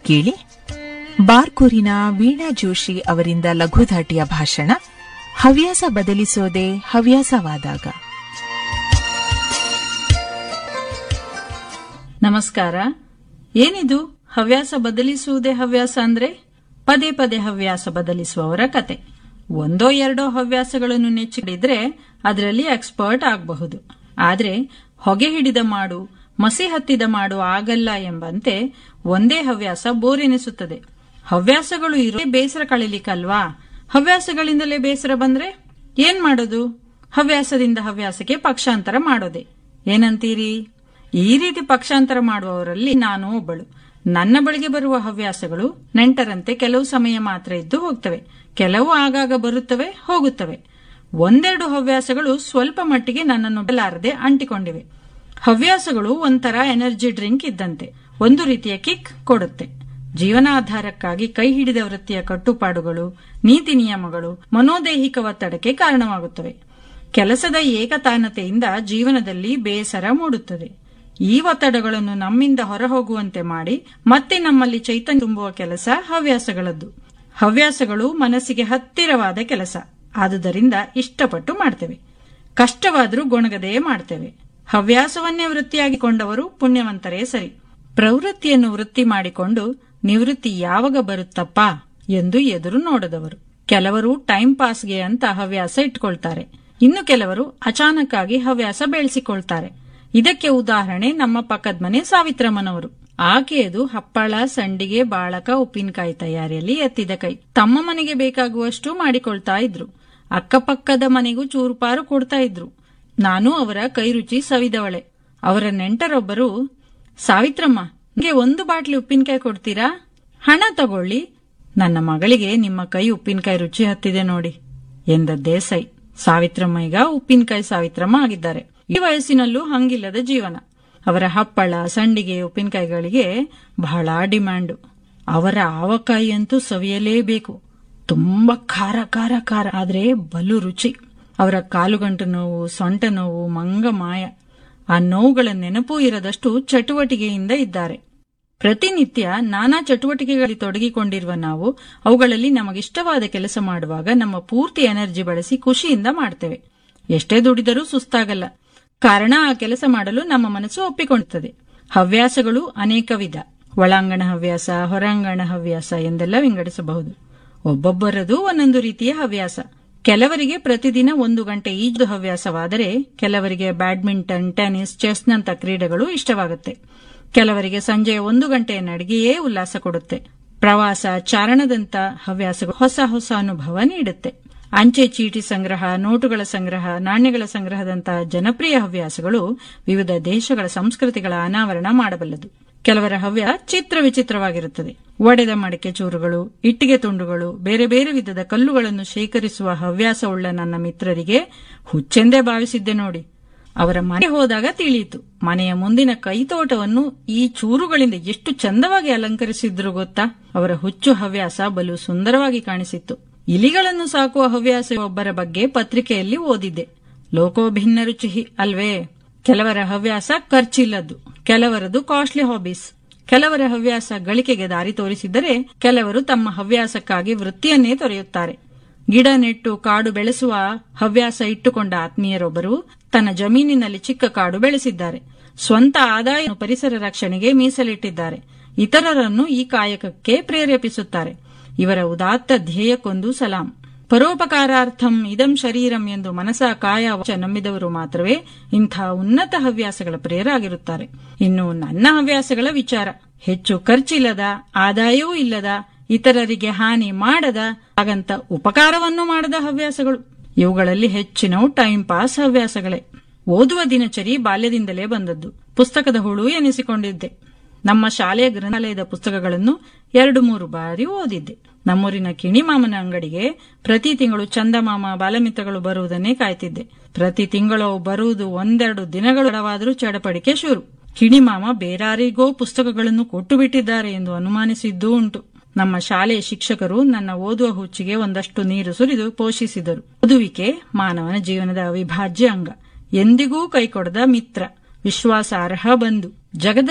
ಕೇಳಿ ಬಾರ್ಕೂರಿನ ವೀಣಾ ಜೋಶಿ ಅವರಿಂದ ಲಘುಧಾಟಿಯ ಭಾಷಣ ಹವ್ಯಾಸ ಬದಲಿಸೋದೆ ಹವ್ಯಾಸವಾದಾಗ ನಮಸ್ಕಾರ ಏನಿದು ಹವ್ಯಾಸ ಬದಲಿಸುವುದೇ ಹವ್ಯಾಸ ಅಂದ್ರೆ ಪದೇ ಪದೇ ಹವ್ಯಾಸ ಬದಲಿಸುವವರ ಕತೆ ಒಂದೋ ಎರಡೋ ಹವ್ಯಾಸಗಳನ್ನು ನೆಚ್ಚಿಡಿದ್ರೆ ಅದರಲ್ಲಿ ಎಕ್ಸ್ಪರ್ಟ್ ಆಗಬಹುದು ಆದ್ರೆ ಹೊಗೆ ಹಿಡಿದ ಮಾಡು ಮಸಿ ಹತ್ತಿದ ಮಾಡು ಆಗಲ್ಲ ಎಂಬಂತೆ ಒಂದೇ ಹವ್ಯಾಸ ಬೋರ್ ಎನಿಸುತ್ತದೆ ಹವ್ಯಾಸಗಳು ಇರೋ ಬೇಸರ ಕಳಿಲಿಕ್ಕಲ್ವಾ ಹವ್ಯಾಸಗಳಿಂದಲೇ ಬೇಸರ ಬಂದ್ರೆ ಏನ್ ಮಾಡೋದು ಹವ್ಯಾಸದಿಂದ ಹವ್ಯಾಸಕ್ಕೆ ಪಕ್ಷಾಂತರ ಮಾಡೋದೆ ಏನಂತೀರಿ ಈ ರೀತಿ ಪಕ್ಷಾಂತರ ಮಾಡುವವರಲ್ಲಿ ನಾನು ಒಬ್ಬಳು ನನ್ನ ಬಳಿಗೆ ಬರುವ ಹವ್ಯಾಸಗಳು ನೆಂಟರಂತೆ ಕೆಲವು ಸಮಯ ಮಾತ್ರ ಇದ್ದು ಹೋಗ್ತವೆ ಕೆಲವು ಆಗಾಗ ಬರುತ್ತವೆ ಹೋಗುತ್ತವೆ ಒಂದೆರಡು ಹವ್ಯಾಸಗಳು ಸ್ವಲ್ಪ ಮಟ್ಟಿಗೆ ನನ್ನನ್ನು ಬೆಲಾರದೆ ಅಂಟಿಕೊಂಡಿವೆ ಹವ್ಯಾಸಗಳು ಒಂಥರ ಎನರ್ಜಿ ಡ್ರಿಂಕ್ ಇದ್ದಂತೆ ಒಂದು ರೀತಿಯ ಕಿಕ್ ಕೊಡುತ್ತೆ ಜೀವನಾಧಾರಕ್ಕಾಗಿ ಕೈ ಹಿಡಿದ ವೃತ್ತಿಯ ಕಟ್ಟುಪಾಡುಗಳು ನೀತಿ ನಿಯಮಗಳು ಮನೋದೈಹಿಕ ಒತ್ತಡಕ್ಕೆ ಕಾರಣವಾಗುತ್ತವೆ ಕೆಲಸದ ಏಕತಾನತೆಯಿಂದ ಜೀವನದಲ್ಲಿ ಬೇಸರ ಮೂಡುತ್ತದೆ ಈ ಒತ್ತಡಗಳನ್ನು ನಮ್ಮಿಂದ ಹೊರಹೋಗುವಂತೆ ಮಾಡಿ ಮತ್ತೆ ನಮ್ಮಲ್ಲಿ ಚೈತನ್ಯ ತುಂಬುವ ಕೆಲಸ ಹವ್ಯಾಸಗಳದ್ದು ಹವ್ಯಾಸಗಳು ಮನಸ್ಸಿಗೆ ಹತ್ತಿರವಾದ ಕೆಲಸ ಆದುದರಿಂದ ಇಷ್ಟಪಟ್ಟು ಮಾಡ್ತೇವೆ ಕಷ್ಟವಾದರೂ ಗೊಣಗದೇ ಮಾಡ್ತೇವೆ ಹವ್ಯಾಸವನ್ನೇ ವೃತ್ತಿಯಾಗಿಕೊಂಡವರು ಪುಣ್ಯವಂತರೇ ಸರಿ ಪ್ರವೃತ್ತಿಯನ್ನು ವೃತ್ತಿ ಮಾಡಿಕೊಂಡು ನಿವೃತ್ತಿ ಯಾವಾಗ ಬರುತ್ತಪ್ಪ ಎಂದು ಎದುರು ನೋಡದವರು ಕೆಲವರು ಟೈಂ ಪಾಸ್ಗೆ ಅಂತ ಹವ್ಯಾಸ ಇಟ್ಕೊಳ್ತಾರೆ ಇನ್ನು ಕೆಲವರು ಅಚಾನಕ್ಕಾಗಿ ಹವ್ಯಾಸ ಬೆಳೆಸಿಕೊಳ್ತಾರೆ ಇದಕ್ಕೆ ಉದಾಹರಣೆ ನಮ್ಮ ಪಕ್ಕದ ಮನೆ ಸಾವಿತ್ರಮ್ಮನವರು ಆಕೆಯದು ಹಪ್ಪಳ ಸಂಡಿಗೆ ಬಾಳಕ ಉಪ್ಪಿನಕಾಯಿ ತಯಾರಿಯಲ್ಲಿ ಎತ್ತಿದ ಕೈ ತಮ್ಮ ಮನೆಗೆ ಬೇಕಾಗುವಷ್ಟು ಮಾಡಿಕೊಳ್ತಾ ಇದ್ರು ಅಕ್ಕಪಕ್ಕದ ಮನೆಗೂ ಚೂರುಪಾರು ಕೊಡ್ತಾ ಇದ್ರು ನಾನು ಅವರ ಕೈ ರುಚಿ ಸವಿದವಳೆ ಅವರ ನೆಂಟರೊಬ್ಬರು ಸಾವಿತ್ರಮ್ಮ ನಿಮಗೆ ಒಂದು ಬಾಟ್ಲಿ ಉಪ್ಪಿನಕಾಯಿ ಕೊಡ್ತೀರಾ ಹಣ ತಗೊಳ್ಳಿ ನನ್ನ ಮಗಳಿಗೆ ನಿಮ್ಮ ಕೈ ಉಪ್ಪಿನಕಾಯಿ ರುಚಿ ಹತ್ತಿದೆ ನೋಡಿ ಎಂದದ್ದೇ ಸೈ ಸಾವಿತ್ರಮ್ಮ ಈಗ ಉಪ್ಪಿನಕಾಯಿ ಸಾವಿತ್ರಮ್ಮ ಆಗಿದ್ದಾರೆ ಈ ವಯಸ್ಸಿನಲ್ಲೂ ಹಂಗಿಲ್ಲದ ಜೀವನ ಅವರ ಹಪ್ಪಳ ಸಂಡಿಗೆ ಉಪ್ಪಿನಕಾಯಿಗಳಿಗೆ ಬಹಳ ಡಿಮ್ಯಾಂಡು ಅವರ ಆವಕಾಯಿ ಅಂತೂ ಸವಿಯಲೇಬೇಕು ತುಂಬಾ ಖಾರ ಖಾರ ಖಾರ ಆದ್ರೆ ಬಲು ರುಚಿ ಅವರ ಕಾಲುಗಂಟು ನೋವು ಸೊಂಟ ನೋವು ಮಂಗ ಮಾಯ ಆ ನೋವುಗಳ ನೆನಪೂ ಇರದಷ್ಟು ಚಟುವಟಿಕೆಯಿಂದ ಇದ್ದಾರೆ ಪ್ರತಿನಿತ್ಯ ನಾನಾ ಚಟುವಟಿಕೆಗಳಲ್ಲಿ ತೊಡಗಿಕೊಂಡಿರುವ ನಾವು ಅವುಗಳಲ್ಲಿ ನಮಗಿಷ್ಟವಾದ ಕೆಲಸ ಮಾಡುವಾಗ ನಮ್ಮ ಪೂರ್ತಿ ಎನರ್ಜಿ ಬಳಸಿ ಖುಷಿಯಿಂದ ಮಾಡ್ತೇವೆ ಎಷ್ಟೇ ದುಡಿದರೂ ಸುಸ್ತಾಗಲ್ಲ ಕಾರಣ ಆ ಕೆಲಸ ಮಾಡಲು ನಮ್ಮ ಮನಸ್ಸು ಒಪ್ಪಿಕೊಳ್ಳುತ್ತದೆ ಹವ್ಯಾಸಗಳು ಅನೇಕ ವಿಧ ಒಳಾಂಗಣ ಹವ್ಯಾಸ ಹೊರಾಂಗಣ ಹವ್ಯಾಸ ಎಂದೆಲ್ಲ ವಿಂಗಡಿಸಬಹುದು ಒಬ್ಬೊಬ್ಬರದು ಒಂದೊಂದು ರೀತಿಯ ಹವ್ಯಾಸ ಕೆಲವರಿಗೆ ಪ್ರತಿದಿನ ಒಂದು ಗಂಟೆ ಈಜು ಹವ್ಯಾಸವಾದರೆ ಕೆಲವರಿಗೆ ಬ್ಯಾಡ್ಮಿಂಟನ್ ಟೆನ್ನಿಸ್ ಚೆಸ್ನಂತ ಕ್ರೀಡೆಗಳು ಇಷ್ಟವಾಗುತ್ತೆ ಕೆಲವರಿಗೆ ಸಂಜೆಯ ಒಂದು ಗಂಟೆಯ ನಡಿಗೆಯೇ ಉಲ್ಲಾಸ ಕೊಡುತ್ತೆ ಪ್ರವಾಸ ಚಾರಣದಂತ ಹವ್ಯಾಸಗಳು ಹೊಸ ಹೊಸ ಅನುಭವ ನೀಡುತ್ತೆ ಅಂಚೆ ಚೀಟಿ ಸಂಗ್ರಹ ನೋಟುಗಳ ಸಂಗ್ರಹ ನಾಣ್ಯಗಳ ಸಂಗ್ರಹದಂತಹ ಜನಪ್ರಿಯ ಹವ್ಯಾಸಗಳು ವಿವಿಧ ದೇಶಗಳ ಸಂಸ್ಕೃತಿಗಳ ಅನಾವರಣ ಮಾಡಬಲ್ಲದು ಕೆಲವರ ಹವ್ಯಾಸ ಚಿತ್ರ ವಿಚಿತ್ರವಾಗಿರುತ್ತದೆ ಒಡೆದ ಮಡಿಕೆ ಚೂರುಗಳು ಇಟ್ಟಿಗೆ ತುಂಡುಗಳು ಬೇರೆ ಬೇರೆ ವಿಧದ ಕಲ್ಲುಗಳನ್ನು ಶೇಖರಿಸುವ ಹವ್ಯಾಸವುಳ್ಳ ನನ್ನ ಮಿತ್ರರಿಗೆ ಹುಚ್ಚೆಂದೇ ಭಾವಿಸಿದ್ದೆ ನೋಡಿ ಅವರ ಮನೆ ಹೋದಾಗ ತಿಳಿಯಿತು ಮನೆಯ ಮುಂದಿನ ಕೈತೋಟವನ್ನು ಈ ಚೂರುಗಳಿಂದ ಎಷ್ಟು ಚಂದವಾಗಿ ಅಲಂಕರಿಸಿದ್ರು ಗೊತ್ತಾ ಅವರ ಹುಚ್ಚು ಹವ್ಯಾಸ ಬಲು ಸುಂದರವಾಗಿ ಕಾಣಿಸಿತ್ತು ಇಲಿಗಳನ್ನು ಸಾಕುವ ಹವ್ಯಾಸ ಒಬ್ಬರ ಬಗ್ಗೆ ಪತ್ರಿಕೆಯಲ್ಲಿ ಓದಿದ್ದೆ ಲೋಕೋಭಿನ್ನ ರುಚಿ ಅಲ್ವೇ ಕೆಲವರ ಹವ್ಯಾಸ ಖರ್ಚಿಲ್ಲದ್ದು ಕೆಲವರದು ಕಾಸ್ಟ್ಲಿ ಹಾಬೀಸ್ ಕೆಲವರ ಹವ್ಯಾಸ ಗಳಿಕೆಗೆ ದಾರಿ ತೋರಿಸಿದರೆ ಕೆಲವರು ತಮ್ಮ ಹವ್ಯಾಸಕ್ಕಾಗಿ ವೃತ್ತಿಯನ್ನೇ ತೊರೆಯುತ್ತಾರೆ ಗಿಡ ನೆಟ್ಟು ಕಾಡು ಬೆಳೆಸುವ ಹವ್ಯಾಸ ಇಟ್ಟುಕೊಂಡ ಆತ್ಮೀಯರೊಬ್ಬರು ತನ್ನ ಜಮೀನಿನಲ್ಲಿ ಚಿಕ್ಕ ಕಾಡು ಬೆಳೆಸಿದ್ದಾರೆ ಸ್ವಂತ ಆದಾಯ ಪರಿಸರ ರಕ್ಷಣೆಗೆ ಮೀಸಲಿಟ್ಟಿದ್ದಾರೆ ಇತರರನ್ನು ಈ ಕಾಯಕಕ್ಕೆ ಪ್ರೇರೇಪಿಸುತ್ತಾರೆ ಇವರ ಉದಾತ್ತ ಧ್ಯೇಯಕ್ಕೊಂದು ಸಲಾಂ ಪರೋಪಕಾರಾರ್ಥಂ ಇದಂ ಶರೀರಂ ಎಂದು ಮನಸ ಕಾಯ ವಚ ನಂಬಿದವರು ಮಾತ್ರವೇ ಇಂಥ ಉನ್ನತ ಹವ್ಯಾಸಗಳ ಪ್ರೇರಾಗಿರುತ್ತಾರೆ ಇನ್ನು ನನ್ನ ಹವ್ಯಾಸಗಳ ವಿಚಾರ ಹೆಚ್ಚು ಖರ್ಚಿಲ್ಲದ ಆದಾಯವೂ ಇಲ್ಲದ ಇತರರಿಗೆ ಹಾನಿ ಮಾಡದ ಹಾಗಂತ ಉಪಕಾರವನ್ನು ಮಾಡದ ಹವ್ಯಾಸಗಳು ಇವುಗಳಲ್ಲಿ ಹೆಚ್ಚಿನವು ಟೈಂ ಪಾಸ್ ಹವ್ಯಾಸಗಳೇ ಓದುವ ದಿನಚರಿ ಬಾಲ್ಯದಿಂದಲೇ ಬಂದದ್ದು ಪುಸ್ತಕದ ಹುಳು ಎನಿಸಿಕೊಂಡಿದ್ದೆ ನಮ್ಮ ಶಾಲೆಯ ಗ್ರಂಥಾಲಯದ ಪುಸ್ತಕಗಳನ್ನು ಎರಡು ಮೂರು ಬಾರಿ ಓದಿದ್ದೆ ನಮ್ಮೂರಿನ ಕಿಣಿಮಾಮನ ಅಂಗಡಿಗೆ ಪ್ರತಿ ತಿಂಗಳು ಚಂದಮಾಮ ಬಾಲಮಿತ್ರಗಳು ಬರುವುದನ್ನೇ ಕಾಯ್ತಿದ್ದೆ ಪ್ರತಿ ತಿಂಗಳು ಬರುವುದು ಒಂದೆರಡು ದಿನಗಳು ತಡವಾದರೂ ಚಡಪಡಿಕೆ ಶುರು ಕಿಣಿಮಾಮ ಬೇರಾರಿಗೋ ಪುಸ್ತಕಗಳನ್ನು ಕೊಟ್ಟು ಬಿಟ್ಟಿದ್ದಾರೆ ಎಂದು ಅನುಮಾನಿಸಿದ್ದೂ ಉಂಟು ನಮ್ಮ ಶಾಲೆಯ ಶಿಕ್ಷಕರು ನನ್ನ ಓದುವ ಹುಚ್ಚಿಗೆ ಒಂದಷ್ಟು ನೀರು ಸುರಿದು ಪೋಷಿಸಿದರು ಓದುವಿಕೆ ಮಾನವನ ಜೀವನದ ಅವಿಭಾಜ್ಯ ಅಂಗ ಎಂದಿಗೂ ಕೈಕೊಡದ ಮಿತ್ರ ವಿಶ್ವಾಸಾರ್ಹ ಬಂಧು ಜಗದ